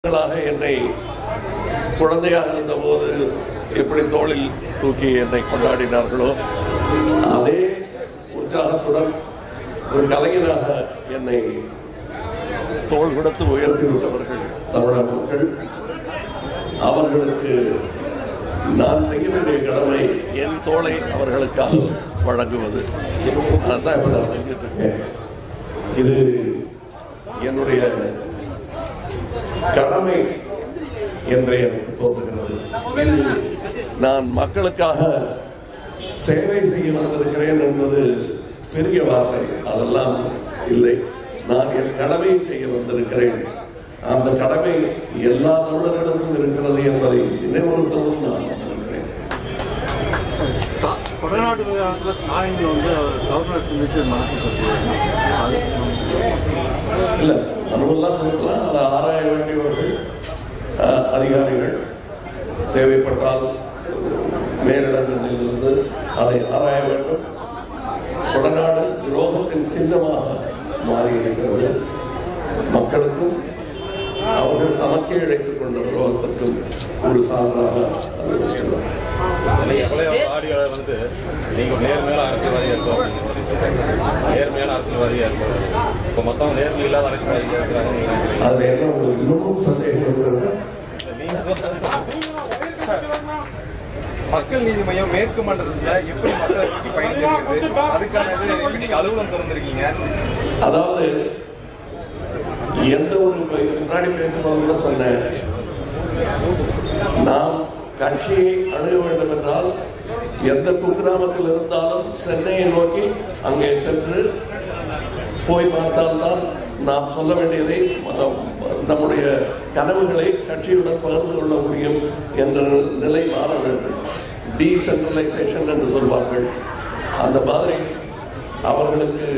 நாட்களாக என்னை குழந்தையாக இருந்தபோது எப்படி தோளில் தூக்கி என்னை கொண்டாடினார்களோ அதே உற்சாகத்துடன் ஒரு கலைஞராக என்னை தோள் கொடுத்து உயர்த்தி விட்டவர்கள் தமிழக மக்கள் அவர்களுக்கு நான் செய்ய வேண்டிய கடமை என் தோளை அவர்களுக்காக வழங்குவது அதான் இப்ப நான் செஞ்சுட்டு இருக்கேன் இது என்னுடைய கடமை என்று எனக்கு தோன்றுகிறது இது நான் மக்களுக்காக சேவை செய்ய வந்திருக்கிறேன் என்பது பெரிய வார்த்தை அதெல்லாம் இல்லை நான் என் கடமையை செய்ய வந்திருக்கிறேன் அந்த கடமை எல்லா தமிழர்களுக்கும் இருக்கிறது என்பதை நினைவுறுத்தவும் நான் வந்திருக்கிறேன் கொடநாடு விவகாரத்தில் ஸ்டாலின் வந்து அவர் கவர்னர் சந்திச்சு மனசு அது இல்ல மனுவெல்லாம் கொடுக்கலாம் அதை ஆராய வேண்டியவர்கள் அஹ், அதிகாரிகள் தேவைப்பட்டால் மேலிடங்களில் இருந்து அதை ஆராய வேண்டும் கொடநாடு துரோகத்தின் சின்னமாக மாறியிருக்கிறது மக்களுக்கும் அவர்கள் தமக்கே இழைத்துக் கொண்ட துரோகத்திற்கும் ஒரு சான்றாக அது இருக்கிறது. எவ்வளவு ஆடியோ வந்து நீங்க நேர்மையான அரசியல்வாதியா இருக்கோம் அப்படிங்கிற மாதிரி சொல்றாங்க. நேர்மையான அரசியல்வாதியா இருக்கோம் இப்ப மொத்தம் நேர்மை இல்லாத அரசியல்வாதியா இருக்கிறாங்க நீங்க நினைக்கிறீங்க. அதுல என்ன உங்களுக்கு இன்னமும் சந்தேகம் இருக்கிறது நீங்க சொல்றது மக்கள் நீதி மையம் மேற்கு மண்டலத்துல எப்படி மக்களை நோக்கி பயணிக்கிறது அதுக்கான இது எப்படி நீங்க அலுவலகம் திறந்திருக்கீங்க அதாவது எந்த ஒரு இப்ப இதுக்கு முன்னாடி பேசும்போது கூட சொன்னேன் நாம் கட்சியை அணுக வேண்டும் என்றால் எந்த குக்கிராமத்தில் இருந்தாலும் சென்னையை நோக்கி அங்கே சென்று போய் பார்த்தால்தான் நாம் சொல்ல வேண்டியதை அஹ், நம்முடைய கனவுகளை கட்சியுடன் பகிர்ந்து கொள்ள முடியும் என்ற நிலை மாற வேண்டும் டீசென்ட்ரலைசேஷன் என்று சொல்வார்கள் அந்த மாதிரி அவர்களுக்கு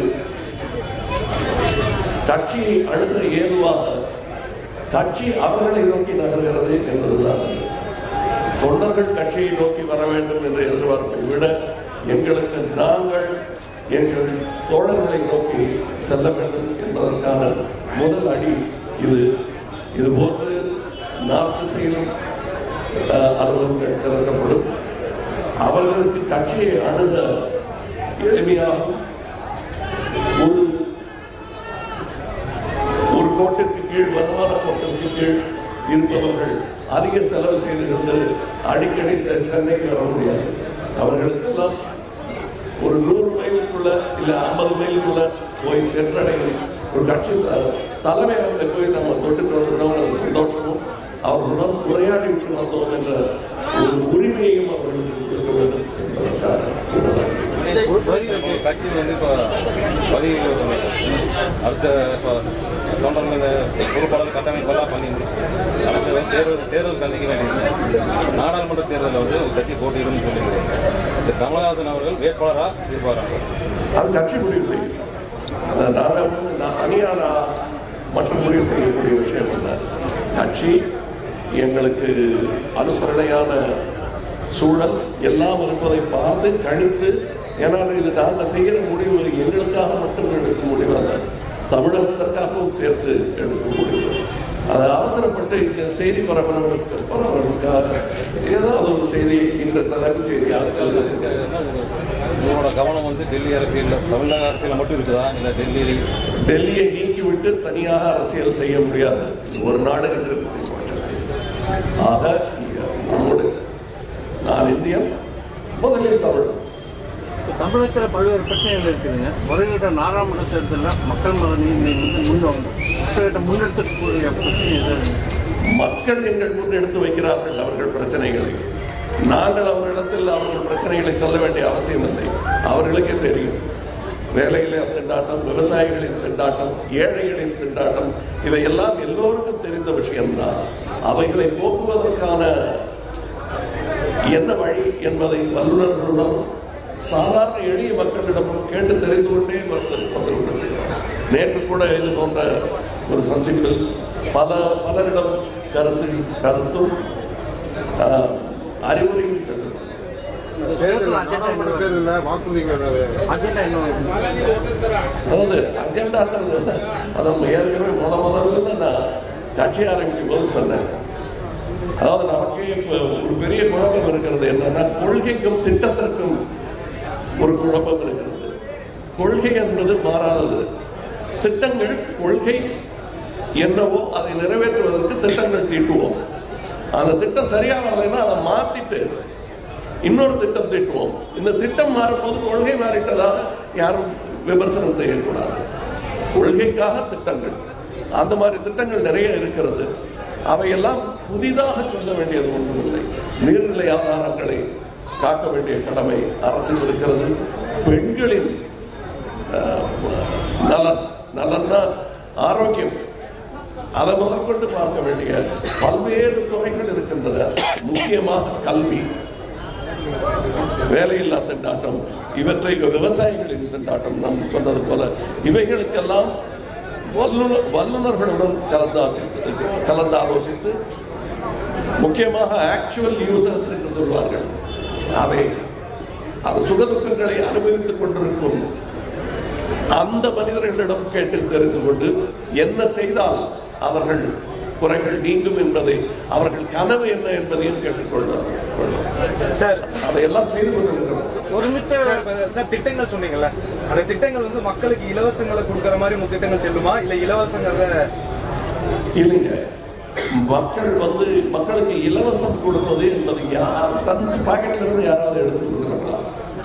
கட்சியை அணுக ஏதுவாக கட்சி அவர்களை நோக்கி நகர்கிறது என்பதுதான் அது. தொண்டர்கள் கட்சியை நோக்கி வர வேண்டும் என்ற எதிர்பார்ப்பை விட எங்களுக்கு நாங்கள் எங்கள் தோழர்களை நோக்கி செல்ல வேண்டும் என்பதற்கான முதல் அடி இது இது போன்று நாற்பதிசையிலும் அலுவலகங்கள் திறக்கப்படும் அவர்களுக்கு கட்சியை அணுக எளிமையாகும் ஒரு ஒரு கோட்டிற்கு கீழ் வருமான கோட்டிற்கு கீழ் இருப்பவர்கள் அதிக செலவு செய்து கொண்டு அடிக்கடி த- சென்னைக்கு வர முடியாது அவர்களுக்கெல்லாம் ஒரு நூறு மைலுக்குள்ள இல்ல ஐம்பது மைலுக்குள்ள போய் சென்றடையும் ஒரு கட்சி த- தலைமையகத்தை போய் நம்ம தொட்டுட்டு வந்துட்டோம் என்ற சந்தோஷமும் அவர்களுடன் உரையாடி விட்டு வந்தோம் என்ற ஒரு உரிமையையும் அவர்களுக்கு கொடுக்க வேண்டும் என்பதற்காக இப்போ கட்சி வந்து இப்போ பதிவு அடுத்த இப்போ தொண்டர்கள் பொறுப்பாளர் கட்டமைப்பெல்லாம் பண்ணி அடுத்து வந்து தேர்தல் தேர்தல் சந்திக்க வேண்டியது நாடாளுமன்ற தேர்தலில் வந்து ஒரு கட்சி போட்டியிடும்னு சொல்லியிருக்காங்க இந்த கமலஹாசன் அவர்கள் வேட்பாளராக இருப்பாரா அது கட்சி முடிவு செய்யும் அதை நானே வந்து நான் தனியா நான் மற்றும் முடிவு செய்யக்கூடிய விஷயம் இல்லை கட்சி எங்களுக்கு அனுசரணையான சூழல் எல்லாம் இருப்பதை பார்த்து கணித்து ஏன்னா இது நாங்கள் செய்கிற முடிவு இது எங்களுக்காக மட்டும் எடுக்கும் முடிவு அல்ல தமிழகத்திற்காகவும் சேர்த்து எடுக்கும் முடிவு அதை அவசரப்பட்டு இந்த செய்தி பரப்புறவர்களுக்கு பரப்புறவர்களுக்காக ஏதாவது ஒரு செய்தி இந்த தலைப்பு செய்தி ஆட்கள் உங்களோட கவனம் வந்து டெல்லி அரசியல் தமிழக அரசியல் மட்டும் இருக்குதா இல்லை டெல்லி டெல்லியை நீக்கிவிட்டு தனியாக அரசியல் செய்ய முடியாது இது ஒரு நாடு என்று இருக்கக்கூடிய ஆக நம்மோடு நான் இந்தியன் முதலில் தமிழ் தமிழகத்தில் பல்வேறு பிரச்சனைகள் இருக்குதுங்க வருகின்ற நாடாளுமன்ற தேர்தலில் மக்கள் மத நீதி வந்து முன்னோங்க மக்கள்கிட்ட முன்னெடுத்துக்கூடிய பிரச்சனை எது மக்கள் எங்கள் முன் எடுத்து வைக்கிறார்கள் அவர்கள் பிரச்சனைகளை நாங்கள் அவர்களிடத்தில் அவர்கள் பிரச்சனைகளை சொல்ல வேண்டிய அவசியம் இல்லை அவர்களுக்கே தெரியும் வேலையிலே திண்டாட்டம் விவசாயிகளின் திண்டாட்டம் ஏழைகளின் திண்டாட்டம் இவையெல்லாம் எல்லோருக்கும் தெரிந்த விஷயம்தான் அவைகளை போக்குவதற்கான என்ன வழி என்பதை வல்லுநர்களுடன் சாதாரண எளிய மக்களிடமும் கேட்டு தெரிந்து கொண்டே வந்து வந்து கொண்டிருக்கிறோம் நேற்று கூட இது போன்ற ஒரு சந்திப்பில் பல பலரிடம் கருத்து கருத்தும் ஆஹ், அறிவுரையும் பெற்றோம் தேர்தல் நாடாளுமன்ற தேர்தலில் வாக்குறுதிகள் அஜெண்டா என்ன அதாவது அஜெண்டான்றது அதை ஏற்கனவே முத முதல்ல நான் கட்சி ஆரம்பிக்கும் போது சொன்னேன் அதாவது நமக்கு இப்ப ஒரு பெரிய குழப்பம் இருக்கிறது என்னன்னா கொள்கைக்கும் திட்டத்திற்கும் ஒரு குழப்பம் இருக்கிறது கொள்கை என்பது மாறாதது திட்டங்கள் கொள்கை என்னவோ அதை நிறைவேற்றுவதற்கு திட்டங்கள் தீட்டுவோம் அந்த திட்டம் சரியா வரலைன்னா அதை மாத்திட்டு இன்னொரு திட்டம் தீட்டுவோம் இந்த திட்டம் மாறும்போது கொள்கை மாறிட்டதாக யாரும் விமர்சனம் செய்யக்கூடாது கொள்கைக்காக திட்டங்கள் அந்த மாதிரி திட்டங்கள் நிறைய இருக்கிறது அவையெல்லாம் புதிதாக சொல்ல வேண்டியது ஒன்றுமில்லை நீர்நிலை ஆதாரங்களை காக்க வேண்டிய கடமை அரசுக்கு இருக்கிறது பெண்களின் அஹ், நலன் நலன்னா ஆரோக்கியம் அதை முதற்கொண்டு பார்க்க வேண்டிய பல்வேறு துறைகள் இருக்கின்றன முக்கியமாக கல்வி வேலையில்லா திண்டாட்டம் இவற்றை விவசாயிகளின் திண்டாட்டம் நாம் சொன்னது போல இவைகளுக்கெல்லாம் வல்லுனர் வல்லுநர்களுடன் கலந்தாசித்து கலந்து ஆலோசித்து முக்கியமாக ஆக்சுவல் யூசர்ஸ் என்று சொல்வார்கள் அவை அது சுகதுக்கங்களை அனுபவித்துக் கொண்டிருக்கும் அந்த மனிதர்களிடம் கேட்டு தெரிந்து கொண்டு என்ன செய்தால் அவர்கள் குறைகள் நீங்கும் என்பதை அவர்கள் கனவு என்ன என்பதையும் கேட்டுக்கொள்ள சார் அதையெல்லாம் செய்து கொண்டிருக்கிறோம் ஒருமித்த சார், இப்ப சார் திட்டங்கள் சொன்னீங்கல்ல அந்த திட்டங்கள் வந்து மக்களுக்கு இலவசங்களை கொடுக்கற மாதிரி உங்க திட்டங்கள் செல்லுமா இல்ல இலவசங்கிறத இல்லைங்க மக்கள் வந்து மக்களுக்கு இலவசம் கொடுப்பது என்பது யார் தன் பாக்கெட்ல இருந்து யாராவது எடுத்து கொடுக்குறாங்களா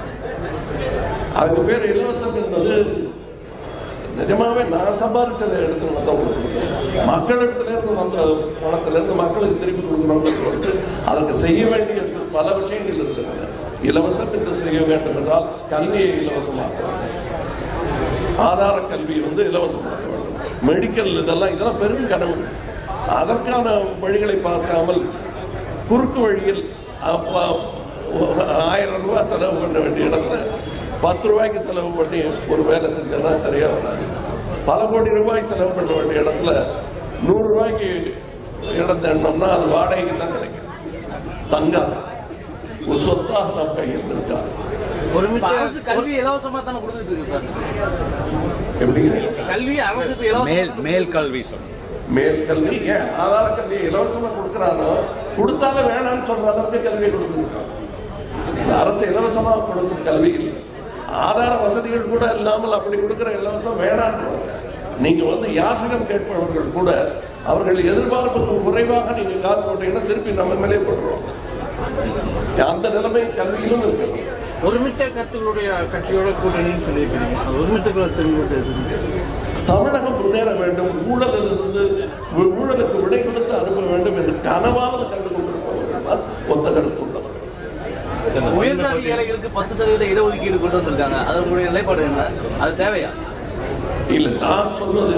அதுக்கு பேர் இலவசம் என்பது நிஜமாவே நான் சம்பாதிச்சதை எடுத்து மொத்தம் கொடுக்கணும் மக்களிடத்துல இருந்து வந்த பணத்துல இருந்து மக்களுக்கு திருப்பி கொடுக்கணும்னு வந்து அதற்கு செய்ய வேண்டிய பல விஷயங்கள் இருக்கின்றன இலவசத்துக்கு செய்ய வேண்டும் என்றால் கல்வியை இலவசமாக்க வேண்டும் ஆதார கல்வி வந்து இலவசமாக்க வேண்டும் மெடிக்கல் இதெல்லாம் இதெல்லாம் பெரும் கனவு அதற்கான வழிகளை பார்க்காமல் குறுக்கு வழியில் அப்ப ஒரு ஆயிரம் ரூபாய் செலவு பண்ண வேண்டிய இடத்துல பத்து ரூபாய்க்கு செலவு பண்ணி ஒரு வேலை செஞ்சா சரியா வராது பல கோடி ரூபாய் செலவு பண்ண வேண்டிய இடத்துல நூறு ரூபாய்க்கு இடம் தேடினோம்னா அது வாடகைக்கு தான் கிடைக்கும் தங்காது ஒரு சொத்தாக நம் கையில் இருக்காது இப்ப ஒருமித்த அரசு கல்வி இலவசமா தானே கொடுத்துட்டு இருக்கு சார் எப்படிங்க கல்வி அரசு இப்ப இலவசமா மேல் தானே மேல் கல்வி சொல் மேல் கல்வி ஏன் ஆதார கல்வி இலவசமா கொடுக்கறானோ கொடுத்தாலும் வேணாம்னு சொல்ற அளவுக்கு கல்வியை கொடுத்துருக்கான் இந்த அரசு இலவசமா கொடுக்கும் கல்வியில் ஆதார வசதிகள் கூட இல்லாமல் அப்படி கொடுக்கிற இலவசம் வேணான்னு நீங்க வந்து யாசகம் கேட்பவர்கள் கூட அவர்கள் எதிர்பார்ப்புக்கு குறைவாக நீங்க காசு போட்டீங்கன்னா திருப்பி நம்ம மேலே போட்டுருவோம் அந்த நிலைமை கல்வியிலும் இருக்கிறது ஒருமித்த கருத்துக்களுடைய கட்சியோட கூட்டணின்னு சொல்லியிருக்கீங்க அது ஒருமித்த கருத்து தமிழகம் முன்னேற வேண்டும் ஊழலிலிருந்து ஊ- ஊழலுக்கு விடை கொடுத்து அனுப்ப வேண்டும் என்று கனவாவது கண்டு கொண்டிருப்பவர்கள் தான் ஒத்த கருத்துள்ளவர்கள் உயர் சாதி ஏழைகளுக்கு பத்து சதவீத இடஒதுக்கீடு கொண்டு வந்திருக்காங்க அது உங்களுடைய நிலைப்பாடு என்ன அது தேவையா இல்ல நான் சொன்னது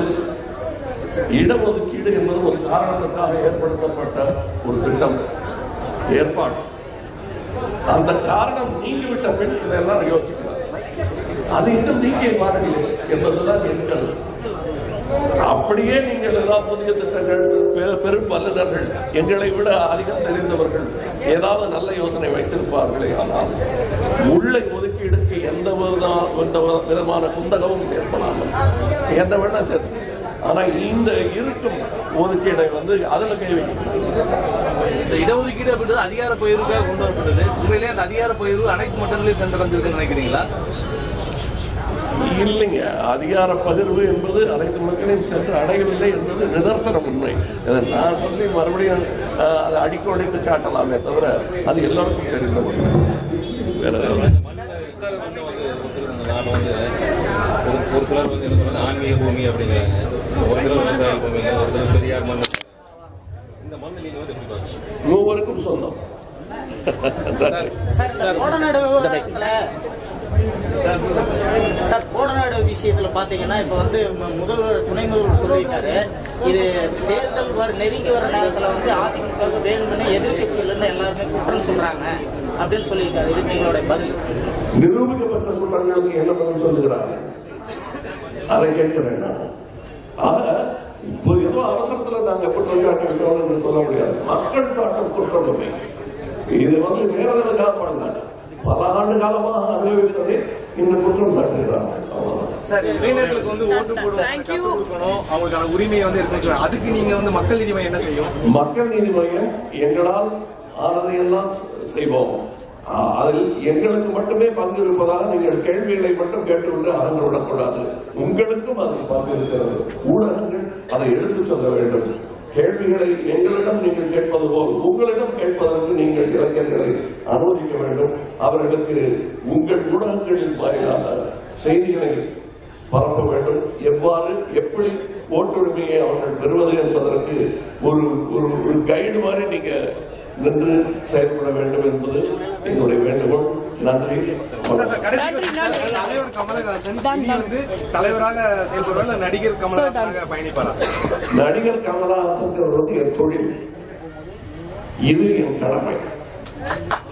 இடஒதுக்கீடு என்பது ஒரு காரணத்துக்காக ஏற்படுத்தப்பட்ட ஒரு திட்டம் ஏற்பாடு அந்த காரணம் நீங்கிவிட்ட பின் இதெல்லாம் யோசிக்கலாம் அது இன்னும் நீங்கிய பாடவில்லை என்பதுதான் என் கருத்து அப்படியே நீங்கள் ஏதாவது புதிய திட்டங்கள் பெ- பெரும் வல்லுநர்கள் எங்களை விட அதிகம் தெரிந்தவர்கள் ஏதாவது நல்ல யோசனை வைத்திருப்பார்களே ஆனால் உள்ளே ஒதுக்கீடுக்கு எந்த விதமா- எந்த விதமான குந்தகமும் ஏற்படாமல் என்ன வேணா சேர்த்து ஆனா இந்த இருக்கும் ஒதுக்கீடை வந்து அதுல கை வைக்கணும் இந்த இடஒதுக்கீடு அப்படின்றது அதிகார பகிர்வுக்காக கொண்டு வரப்பட்டது உண்மையிலேயே அந்த அதிகார பகிர்வு அனைத்து மட்டங்களையும் சென்றடைஞ்சிருக்குன்னு நினைக்கிறீங்களா இல்லைங்க அதிகார பகிர்வு என்பது அனைத்து மக்களையும் சென்று அடையவில்லை என்பது நிதர்சன உண்மை இதை நான் சொல்லி மறுபடியும் அஹ், அதை அடிக்கோடிட்டு காட்டலாமே தவிர அது எல்லாருக்கும் தெரிந்த உண்மை வேற எதுவும் சார் வந்து வந்து ஒருத்தர் நான் வந்து ஒரு ஒரு சிலர் வந்து என்ன சொல்றாங்க ஆன்மீக பூமி அப்படிங்கிறாங்க ஒரு சிலர் விவசாய பூமி ஒரு சிலர் பெரியார் மண் இந்த மண்ணை நீங்க வந்து எப்படி பாக்குறீங்க மூவருக்கும் சொந்தம் சார் இந்த கோடநாடு விவகாரத்துல சார் கோடநாடு விஷயத்துல பாத்தீங்கன்னா இப்ப வந்து ம- முதல்வர் துணை முதல்வர் சொல்லியிருக்காரு இது தேர்தல் வர நெருங்கி வர நேரத்துல வந்து அதிமுக வேணும்னு எதிர்கட்சியில இருந்து எல்லாருமே குற்றம் சொல்றாங்க அப்படின்னு சொல்லியிருக்காரு இதுக்கு எங்களுடைய பதில் நிரூபிக்கப்பட்ட குற்றங்களுக்கு என்ன பதில் சொல்லுகிறார் அதை கேட்க வேண்டாம் ஆக இப்போ ஏதோ அவசரத்துல நாங்க குற்றம் சாட்டி விட்டோம் என்று சொல்ல முடியாது மக்கள் சாட்டும் குற்றம் இல்லை இது வந்து நேரத்துக்காக பண்ணல பல ஆண்டு காலமாக அனுபவித்ததை இந்த குற்றம் சாட்டுகிறார்கள் அவ்வளவுதான். சார் இளைஞர்களுக்கு வந்து ஓட்டு போடுவாங்க கற்றுக் கொடுக்கணும் அவங்களுக்கான உரிமையை வந்து எடுத்து அதுக்கு நீங்க வந்து மக்கள் நீதி மையம் என்ன செய்யும் மக்கள் நீதி மையம் எங்களால் ஆனதையெல்லாம் செய்வோம் ஆ, அதில் எங்களுக்கு மட்டுமே பங்கு இருப்பதாக நீங்கள் கேள்விகளை மட்டும் கேட்டுவிட்டு அகன்று விடக்கூடாது உங்களுக்கும் அதில் பங்கு இருக்கிறது ஊடகங்கள் அதை எடுத்துச் சொல்ல வேண்டும் கேள்விகளை எங்களிடம் நீங்கள் கேட்பது போல் உங்களிடம் கேட்பதற்கு நீங்கள் இளைஞர்களை அனுமதிக்க வேண்டும் அவர்களுக்கு உங்கள் ஊடகங்களின் வாயிலாக செய்திகளை பரப்ப வேண்டும் எவ்வாறு எப்படி ஓட்டுரிமையை அவர்கள் பெறுவது என்பதற்கு ஒரு ஒரு ஒரு கைடு மாதிரி நீங்க நின்று செயல்பட வேண்டும் என்பது என்னுடைய வேண்டுகோள் நன்றி சார், சார், கடைசி question சார். தலைவர் கமலஹாசன் இனி வந்து தலைவராக செயல்படுவார் இல்ல நடிகர் கமலஹாசனாக பயணிப்பாரா நடிகர் கமலஹாசன் வந்து என் தொழில் இது என் கடமை